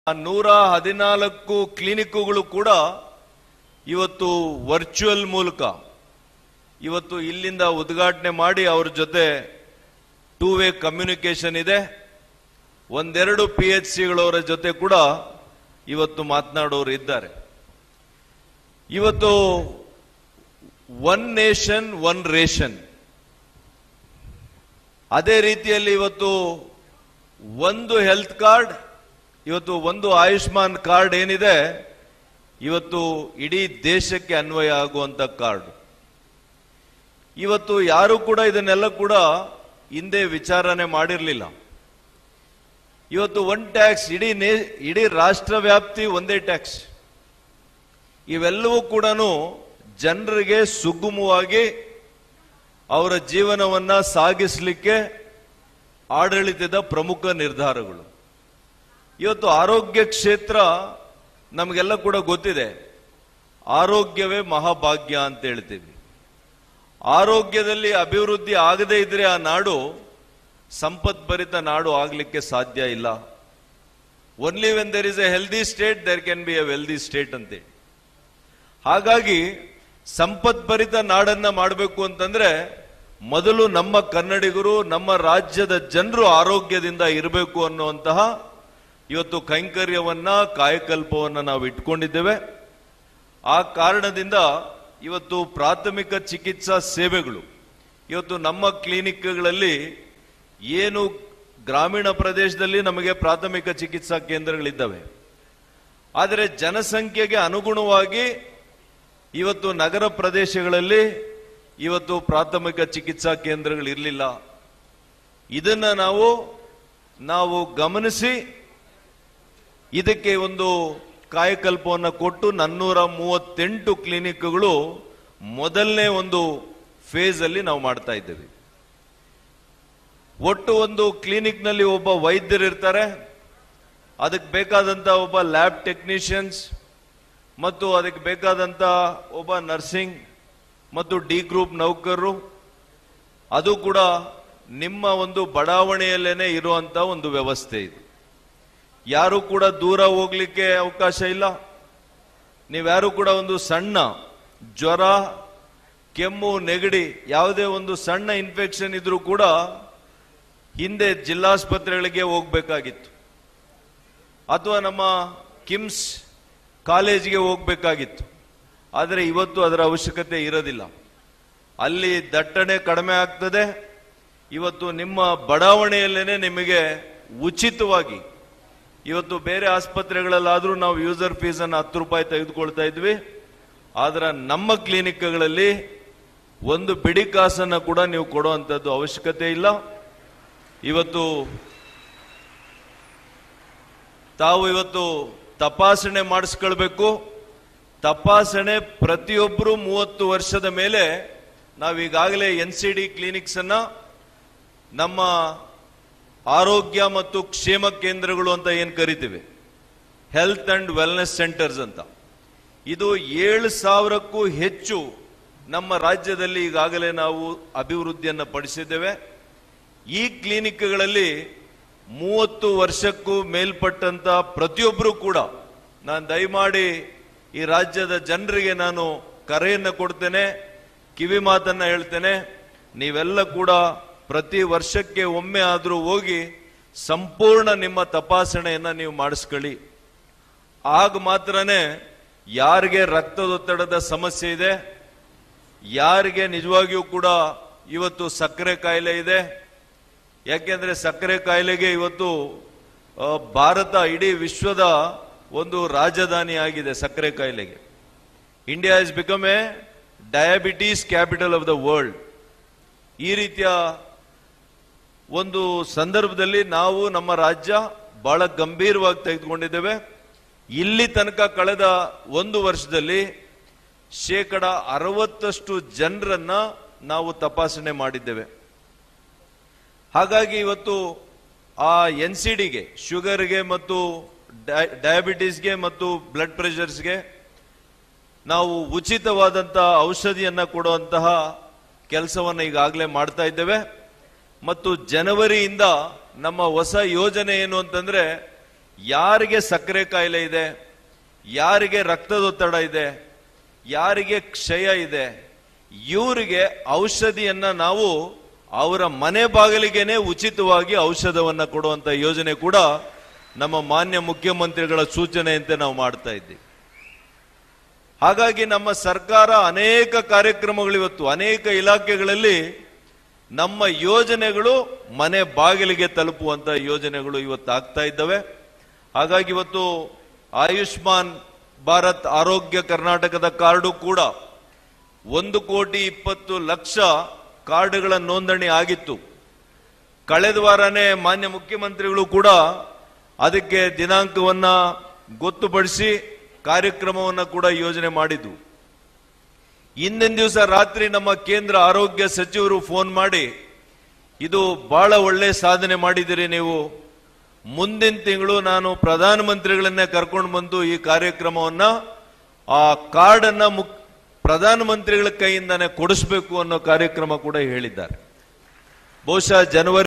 ಆ ನೂರ ಹದಿನಾಲ್ಕು ಕ್ಲಿನಿಕ್ಗಳು ಕೂಡ ಇವತ್ತು ವರ್ಚುವಲ್ ಮೂಲಕ ಇವತ್ತು ಇಲ್ಲಿಂದ ಉದ್ಘಾಟನೆ ಮಾಡಿ ಅವ್ರ ಜೊತೆ ಟೂ ವೇ ಕಮ್ಯುನಿಕೇಶನ್ ಇದೆ ಒಂದೆರಡು ಪಿ ಎಚ್ ಸಿಗಳವರ ಜೊತೆ ಕೂಡ ಇವತ್ತು ಮಾತನಾಡೋರು ಇದ್ದಾರೆ ಇವತ್ತು ಒನ್ ನೇಷನ್ ಒನ್ ರೇಷನ್ ಅದೇ ರೀತಿಯಲ್ಲಿ ಇವತ್ತು ಒಂದು ಹೆಲ್ತ್ ಕಾರ್ಡ್ ಇವತ್ತು ಒಂದು ಆಯುಷ್ಮಾನ್ ಕಾರ್ಡ್ ಏನಿದೆ ಇವತ್ತು ಇಡೀ ದೇಶಕ್ಕೆ ಅನ್ವಯ ಆಗುವಂತ ಕಾರ್ಡ್ ಇವತ್ತು ಯಾರು ಕೂಡ ಇದನ್ನೆಲ್ಲ ಕೂಡ ಹಿಂದೆ ವಿಚಾರಣೆ ಮಾಡಿರಲಿಲ್ಲ ಇವತ್ತು ಒನ್ ಟ್ಯಾಕ್ಸ್ ಇಡೀ ನೇ ಇಡೀ ರಾಷ್ಟ್ರ ವ್ಯಾಪ್ತಿ ಒಂದೇ ಟ್ಯಾಕ್ಸ್ ಇವೆಲ್ಲವೂ ಕೂಡ ಜನರಿಗೆ ಸುಗಮವಾಗಿ ಅವರ ಜೀವನವನ್ನ ಸಾಗಿಸಲಿಕ್ಕೆ ಆಡಳಿತದ ಪ್ರಮುಖ ನಿರ್ಧಾರಗಳು ಇವತ್ತು ಆರೋಗ್ಯ ಕ್ಷೇತ್ರ ನಮಗೆಲ್ಲ ಕೂಡ ಗೊತ್ತಿದೆ ಆರೋಗ್ಯವೇ ಮಹಾಭಾಗ್ಯ ಅಂತ ಹೇಳ್ತೀವಿ ಆರೋಗ್ಯದಲ್ಲಿ ಅಭಿವೃದ್ಧಿ ಆಗದೇ ಇದ್ರೆ ಆ ನಾಡು ಸಂಪತ್ಭರಿತ ನಾಡು ಆಗ್ಲಿಕ್ಕೆ ಸಾಧ್ಯ ಇಲ್ಲ only when there is a healthy state there can be a wealthy state ಅಂತೇಳಿ ಹಾಗಾಗಿ ಸಂಪತ್ಭರಿತ ನಾಡನ್ನ ಮಾಡಬೇಕು ಅಂತಂದ್ರೆ ಮೊದಲು ನಮ್ಮ ಕನ್ನಡಿಗರು ನಮ್ಮ ರಾಜ್ಯದ ಜನರು ಆರೋಗ್ಯದಿಂದ ಇರಬೇಕು ಅನ್ನುವಂತಹ ಇವತ್ತು ಕೈಂಕರ್ಯವನ್ನ ಕಾಯಕಲ್ಪವನ್ನ ನಾವು ಇಟ್ಕೊಂಡಿದ್ದೇವೆ ಆ ಕಾರಣದಿಂದ ಇವತ್ತು ಪ್ರಾಥಮಿಕ ಚಿಕಿತ್ಸಾ ಸೇವೆಗಳು ಇವತ್ತು ನಮ್ಮ ಕ್ಲಿನಿಕ್ಗಳಲ್ಲಿ ಏನು ಗ್ರಾಮೀಣ ಪ್ರದೇಶದಲ್ಲಿ ನಮಗೆ ಪ್ರಾಥಮಿಕ ಚಿಕಿತ್ಸಾ ಕೇಂದ್ರಗಳಿದ್ದಾವೆ ಆದರೆ ಜನಸಂಖ್ಯೆಗೆ ಅನುಗುಣವಾಗಿ ಇವತ್ತು ನಗರ ಪ್ರದೇಶಗಳಲ್ಲಿ ಇವತ್ತು ಪ್ರಾಥಮಿಕ ಚಿಕಿತ್ಸಾ ಕೇಂದ್ರಗಳಿರಲಿಲ್ಲ ಇದನ್ನ ನಾವು ನಾವು ಗಮನಿಸಿ ಇದಕ್ಕೆ ಒಂದು ಕಾಯಕಲ್ಪವನ್ನು ಕೊಟ್ಟು ನನ್ನೂರ ಮೂವತ್ತೆಂಟು ಕ್ಲಿನಿಕ್ಗಳು ಮೊದಲನೇ ಒಂದು ಫೇಸ್ ಅಲ್ಲಿ ನಾವು ಮಾಡ್ತಾ ಇದ್ದೇವೆ ಒಟ್ಟು ಒಂದು ಕ್ಲಿನಿಕ್ ನಲ್ಲಿ ಒಬ್ಬ ವೈದ್ಯರು ಇರ್ತಾರೆ ಅದಕ್ಕೆ ಬೇಕಾದಂತ ಒಬ್ಬ ಲ್ಯಾಬ್ ಟೆಕ್ನಿಷಿಯನ್ಸ್ ಮತ್ತು ಅದಕ್ಕೆ ಬೇಕಾದಂತ ಒಬ್ಬ ನರ್ಸಿಂಗ್ ಮತ್ತು ಡಿ ಗ್ರೂಪ್ ನೌಕರರು ಅದು ಕೂಡ ನಿಮ್ಮ ಒಂದು ಬಡಾವಣೆಯಲ್ಲೇನೆ ಇರುವಂತ ಒಂದು ವ್ಯವಸ್ಥೆ ಇದು ಯಾರು ಕೂಡ ದೂರ ಹೋಗ್ಲಿಕ್ಕೆ ಅವಕಾಶ ಇಲ್ಲ ನೀವ್ಯಾರು ಕೂಡ ಒಂದು ಸಣ್ಣ ಜ್ವರ ಕೆಮ್ಮು ನೆಗಡಿ ಯಾವುದೇ ಒಂದು ಸಣ್ಣ ಇನ್ಫೆಕ್ಷನ್ ಇದ್ರೂ ಕೂಡ ಹಿಂದೆ ಜಿಲ್ಲಾಸ್ಪತ್ರೆಗಳಿಗೆ ಹೋಗ್ಬೇಕಾಗಿತ್ತು ಅಥವಾ ನಮ್ಮ ಕಿಮ್ಸ್ ಕಾಲೇಜಿಗೆ ಹೋಗ್ಬೇಕಾಗಿತ್ತು ಆದರೆ ಇವತ್ತು ಅದರ ಅವಶ್ಯಕತೆ ಇರೋದಿಲ್ಲ ಅಲ್ಲಿ ದಟ್ಟಣೆ ಕಡಿಮೆ ಆಗ್ತದೆ ಇವತ್ತು ನಿಮ್ಮ ಬಡಾವಣೆಯಲ್ಲೇನೆ ನಿಮಗೆ ಉಚಿತವಾಗಿ ಇವತ್ತು ಬೇರೆ ಆಸ್ಪತ್ರೆಗಳಲ್ಲಾದ್ರೂ ನಾವು ಯೂಸರ್ ಫೀಸ್ ಅನ್ನು ಹತ್ತು ರೂಪಾಯಿ ತೆಗೆದುಕೊಳ್ತಾ ಇದ್ವಿ ಆದ್ರೆ ನಮ್ಮ ಕ್ಲಿನಿಕ್ಗಳಲ್ಲಿ ಒಂದು ಬಿಡಿ ಕಾಸನ್ನ ಕೂಡ ನೀವು ಕೊಡುವಂಥದ್ದು ಅವಶ್ಯಕತೆ ಇಲ್ಲ ಇವತ್ತು ತಾವು ಇವತ್ತು ತಪಾಸಣೆ ಮಾಡಿಸ್ಕೊಳ್ಬೇಕು ತಪಾಸಣೆ ಪ್ರತಿಯೊಬ್ಬರು ಮೂವತ್ತು ವರ್ಷದ ಮೇಲೆ ನಾವು ಈಗಾಗಲೇ ಎನ್ ಸಿ ಡಿ ಕ್ಲಿನಿಕ್ಸ್ ಅನ್ನ ನಮ್ಮ ಆರೋಗ್ಯ ಮತ್ತು ಕ್ಷೇಮ ಕೇಂದ್ರಗಳು ಅಂತ ಏನ್ ಕರಿತೀವಿ ಹೆಲ್ತ್ ಅಂಡ್ ವೆಲ್ನೆಸ್ ಸೆಂಟರ್ಸ್ ಅಂತ ಇದು ಏಳು ಸಾವಿರಕ್ಕೂ ಹೆಚ್ಚು ನಮ್ಮ ರಾಜ್ಯದಲ್ಲಿ ಈಗಾಗಲೇ ನಾವು ಅಭಿವೃದ್ಧಿಯನ್ನು ಪಡಿಸಿದ್ದೇವೆ ಈ ಕ್ಲಿನಿಕ್ಗಳಲ್ಲಿ ಮೂವತ್ತು ವರ್ಷಕ್ಕೂ ಮೇಲ್ಪಟ್ಟಂತ ಪ್ರತಿಯೊಬ್ಬರು ಕೂಡ ನಾನು ದಯಮಾಡಿ ಈ ರಾಜ್ಯದ ಜನರಿಗೆ ನಾನು ಕರೆಯನ್ನು ಕೊಡ್ತೇನೆ ಕಿವಿ ಮಾತನ್ನ ಹೇಳ್ತೇನೆ ನೀವೆಲ್ಲ ಕೂಡ ಪ್ರತಿ ವರ್ಷಕ್ಕೆ ಒಮ್ಮೆ ಆದರೂ ಹೋಗಿ ಸಂಪೂರ್ಣ ನಿಮ್ಮ ತಪಾಸಣೆಯನ್ನ ನೀವು ಮಾಡಿಸ್ಕೊಳ್ಳಿ ಆಗ ಮಾತ್ರನೇ ಯಾರಿಗೆ ರಕ್ತದೊತ್ತಡದ ಸಮಸ್ಯೆ ಇದೆ ಯಾರಿಗೆ ನಿಜವಾಗಿಯೂ ಕೂಡ ಇವತ್ತು ಸಕ್ಕರೆ ಕಾಯಿಲೆ ಇದೆ ಯಾಕೆಂದ್ರೆ ಸಕ್ಕರೆ ಕಾಯಿಲೆಗೆ ಇವತ್ತು ಆ, ಭಾರತ ಇಡೀ ವಿಶ್ವದ ಒಂದು ರಾಜಧಾನಿ ಆಗಿದೆ ಸಕ್ಕರೆ ಕಾಯಿಲೆಗೆ India is become a diabetes capital of the world ಈ ರೀತಿಯ ಒಂದು ಸಂದರ್ಭದಲ್ಲಿ ನಾವು ನಮ್ಮ ರಾಜ್ಯ ಬಹಳ ಗಂಭೀರವಾಗಿ ತೆಗೆದುಕೊಂಡಿದ್ದೇವೆ ಇಲ್ಲಿ ತನಕ ಕಳೆದ ಒಂದು ವರ್ಷದಲ್ಲಿ ಶೇಕಡ ಅರವತ್ತಷ್ಟು ಜನರನ್ನ ನಾವು ತಪಾಸಣೆ ಮಾಡಿದ್ದೇವೆ ಹಾಗಾಗಿ ಇವತ್ತು ಆ ಎನ್ ಸಿ ಡಿಗೆ ಶುಗರ್ಗೆ ಮತ್ತು ಡಯಾಬಿಟೀಸ್ಗೆ ಮತ್ತು ಬ್ಲಡ್ ಪ್ರೆಷರ್ಸ್ಗೆ ನಾವು ಉಚಿತವಾದಂಥ ಔಷಧಿಯನ್ನ ಕೊಡುವಂತಹ ಕೆಲಸವನ್ನು ಈಗಾಗಲೇ ಮಾಡ್ತಾ ಇದ್ದೇವೆ ಮತ್ತು ಜನವರಿಯಿಂದ ನಮ್ಮ ಹೊಸ ಯೋಜನೆ ಏನು ಅಂತಂದ್ರೆ ಯಾರಿಗೆ ಸಕ್ಕರೆ ಕಾಯಿಲೆ ಇದೆ ಯಾರಿಗೆ ರಕ್ತದೊತ್ತಡ ಇದೆ ಯಾರಿಗೆ ಕ್ಷಯ ಇದೆ ಇವರಿಗೆ ಔಷಧಿಯನ್ನ ನಾವು ಅವರ ಮನೆ ಬಾಗಿಲಿಗೆನೆ ಉಚಿತವಾಗಿ ಔಷಧವನ್ನ ಕೊಡುವಂತ ಯೋಜನೆ ಕೂಡ ನಮ್ಮ ಮಾನ್ಯ ಮುಖ್ಯಮಂತ್ರಿಗಳ ಸೂಚನೆಯಂತೆ ನಾವು ಮಾಡ್ತಾ ಇದ್ದೀವಿ ಹಾಗಾಗಿ ನಮ್ಮ ಸರ್ಕಾರ ಅನೇಕ ಕಾರ್ಯಕ್ರಮಗಳು ಇವತ್ತು ಅನೇಕ ಇಲಾಖೆಗಳಲ್ಲಿ ನಮ್ಮ ಯೋಜನೆಗಳು ಮನೆ ಬಾಗಿಲಿಗೆ ತಲುಪುವಂತ ಯೋಜನೆಗಳು ಇವತ್ತು ಆಗ್ತಾ ಇದ್ದಾವೆ ಹಾಗಾಗಿ ಇವತ್ತು ಆಯುಷ್ಮಾನ್ ಭಾರತ್ ಆರೋಗ್ಯ ಕರ್ನಾಟಕದ ಕಾರ್ಡು ಕೂಡ ಒಂದು ಕೋಟಿ ಇಪ್ಪತ್ತು ಲಕ್ಷ ಕಾರ್ಡ್ಗಳ ನೋಂದಣಿ ಆಗಿತ್ತು ಕಳೆದ ವಾರನೇ ಮಾನ್ಯ ಮುಖ್ಯಮಂತ್ರಿಗಳು ಕೂಡ ಅದಕ್ಕೆ ದಿನಾಂಕವನ್ನ ಗೊತ್ತುಪಡಿಸಿ ಕಾರ್ಯಕ್ರಮವನ್ನ ಕೂಡ ಯೋಜನೆ ಮಾಡಿದ್ದು ಇಂದಿನ ದಿವಸ ರಾತ್ರಿ ನಮ್ಮ ಕೇಂದ್ರ ಆರೋಗ್ಯ ಸಚಿವರು ಫೋನ್ ಮಾಡಿ ಇದು ಬಹಳ ಒಳ್ಳೆ ಸಾಧನೆ ಮಾಡಿದಿರಿ ನೀವು ಮುಂದಿನ ತಿಂಗಳು ನಾನು ಪ್ರಧಾನಮಂತ್ರಿಗಳನ್ನೇ ಕರ್ಕೊಂಡು ಬಂದು ಈ ಕಾರ್ಯಕ್ರಮವನ್ನ ಆ ಕಾರ್ಡ್ ಅನ್ನ ಮುಕ್ ಪ್ರಧಾನಮಂತ್ರಿಗಳ ಕೈಯಿಂದಾನೆ ಕೊಡಿಸ್ಬೇಕು ಅನ್ನೋ ಕಾರ್ಯಕ್ರಮ ಕೂಡ ಹೇಳಿದ್ದಾರೆ ಬಹುಶಃ ಜನವರಿ